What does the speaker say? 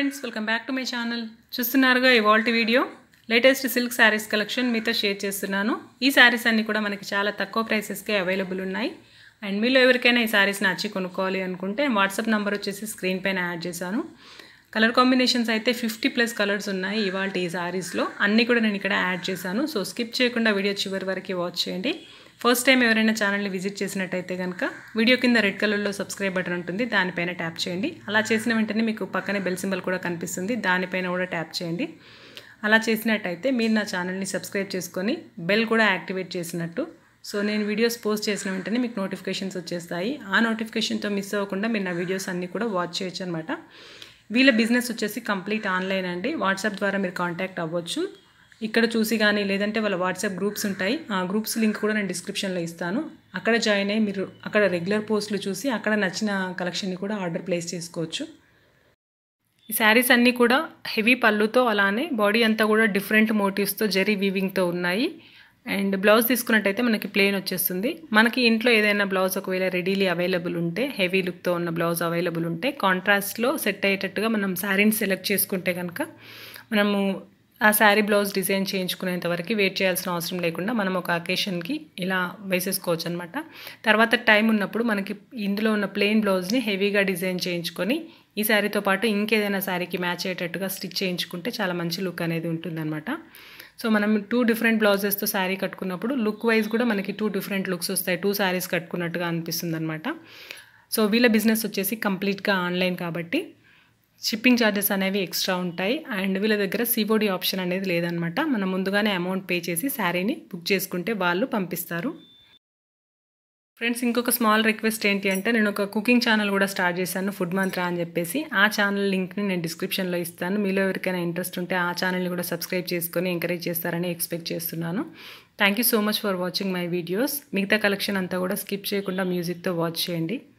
friends welcome back to my channel చూస్తున్నారుగా ఇవాల్టి video latest silk saris collection మీతో share చేస్తున్నాను ఈ శారీస్ అన్నీ కూడా మనకి చాలా తక్కువ ప్రైసెస్కే అవైలబుల్ ఉన్నాయి అండ్ మీలో ఎవరికైనా ఈ శారీస్ నచ్చి కొనుక్కోవాలి అనుకుంటే వాట్సాప్ నెంబర్ వచ్చేసి స్క్రీన్ పైన యాడ్ చేశాను కలర్ కాంబినేషన్స్ అయితే ఫిఫ్టీ ప్లస్ కలర్స్ ఉన్నాయి ఇవాళ ఈ శారీస్లో అన్నీ కూడా నేను ఇక్కడ యాడ్ చేశాను సో స్కిప్ చేయకుండా వీడియో చివరి వరకు వాచ్ చేయండి ఫస్ట్ టైం ఎవరైనా ఛానల్ని విజిట్ చేసినట్టయితే కనుక వీడియో కింద రెడ్ కలర్లో సబ్స్క్రైబ్ బటన్ ఉంటుంది దానిపైన ట్యాప్ చేయండి అలా చేసిన వెంటనే మీకు పక్కనే బెల్ సింబల్ కూడా కనిపిస్తుంది దానిపైన కూడా ట్యాప్ చేయండి అలా చేసినట్టయితే మీరు నా ఛానల్ని సబ్స్క్రైబ్ చేసుకొని బెల్ కూడా యాక్టివేట్ చేసినట్టు సో నేను వీడియోస్ పోస్ట్ చేసిన వెంటనే మీకు నోటిఫికేషన్స్ వచ్చేస్తాయి ఆ నోటిఫికేషన్తో మిస్ అవ్వకుండా మీరు నా వీడియోస్ అన్నీ కూడా వాచ్ చేయొచ్చు అనమాట వీళ్ళ బిజినెస్ వచ్చేసి కంప్లీట్ ఆన్లైన్ అండి వాట్సాప్ ద్వారా మీరు కాంటాక్ట్ అవ్వచ్చు ఇక్కడ చూసి కానీ లేదంటే వాళ్ళ వాట్సాప్ గ్రూప్స్ ఉంటాయి ఆ గ్రూప్స్ లింక్ కూడా నేను డిస్క్రిప్షన్లో ఇస్తాను అక్కడ జాయిన్ అయ్యి మీరు అక్కడ రెగ్యులర్ పోస్టులు చూసి అక్కడ నచ్చిన కలెక్షన్ని కూడా ఆర్డర్ ప్లేస్ చేసుకోవచ్చు ఈ శారీస్ అన్నీ కూడా హెవీ పళ్ళుతో అలానే బాడీ అంతా కూడా డిఫరెంట్ మోటివ్స్తో జెరీ వీవింగ్తో ఉన్నాయి అండ్ బ్లౌజ్ తీసుకున్నట్టయితే మనకి ప్లెయిన్ వచ్చేస్తుంది మనకి ఇంట్లో ఏదైనా బ్లౌజ్ ఒకవేళ రెడీలీ అవైలబుల్ ఉంటే హెవీ లుక్తో ఉన్న బ్లౌజ్ అవైలబుల్ ఉంటే కాంట్రాస్ట్లో సెట్ అయ్యేటట్టుగా మనం శారీని సెలెక్ట్ చేసుకుంటే కనుక మనము ఆ శారీ బ్లౌజ్ డిజైన్ చేయించుకునేంత వరకు వెయిట్ చేయాల్సిన అవసరం లేకుండా మనం ఒక అకేషన్కి ఇలా వేసేసుకోవచ్చు అనమాట తర్వాత టైం ఉన్నప్పుడు మనకి ఇందులో ఉన్న ప్లెయిన్ బ్లౌజ్ని హెవీగా డిజైన్ చేయించుకొని ఈ శారీతో పాటు ఇంకేదైనా శారీకి మ్యాచ్ అయ్యేటట్టుగా స్టిచ్ చేయించుకుంటే చాలా మంచి లుక్ అనేది ఉంటుందన్నమాట సో మనం టూ డిఫరెంట్ బ్లౌజెస్తో శారీ కట్టుకున్నప్పుడు లుక్ వైజ్ కూడా మనకి టూ డిఫరెంట్ లుక్స్ వస్తాయి టూ శారీస్ కట్టుకున్నట్టుగా అనిపిస్తుంది అనమాట సో వీళ్ళ బిజినెస్ వచ్చేసి కంప్లీట్గా ఆన్లైన్ కాబట్టి షిప్పింగ్ ఛార్జెస్ అనేవి ఎక్స్ట్రా ఉంటాయి అండ్ వీళ్ళ దగ్గర సిఓడి ఆప్షన్ అనేది లేదనమాట మనం ముందుగానే అమౌంట్ పే చేసి శారీని బుక్ చేసుకుంటే వాళ్ళు పంపిస్తారు ఫ్రెండ్స్ ఇంకొక స్మాల్ రిక్వెస్ట్ ఏంటి అంటే నేను ఒక కుకింగ్ ఛానల్ కూడా స్టార్ట్ చేశాను ఫుడ్ మంత్ర అని చెప్పేసి ఆ ఛానల్ లింక్ని నేను డిస్క్రిప్షన్లో ఇస్తాను మీలో ఎవరికైనా ఇంట్రెస్ట్ ఉంటే ఆ ఛానల్ని కూడా సబ్స్క్రైబ్ చేసుకొని ఎంకరేజ్ చేస్తారని ఎక్స్పెక్ట్ చేస్తున్నాను thank you so much for watching my videos మిగతా కలెక్షన్ అంతా కూడా స్కిప్ చేయకుండా మ్యూజిక్తో వాచ్ చేయండి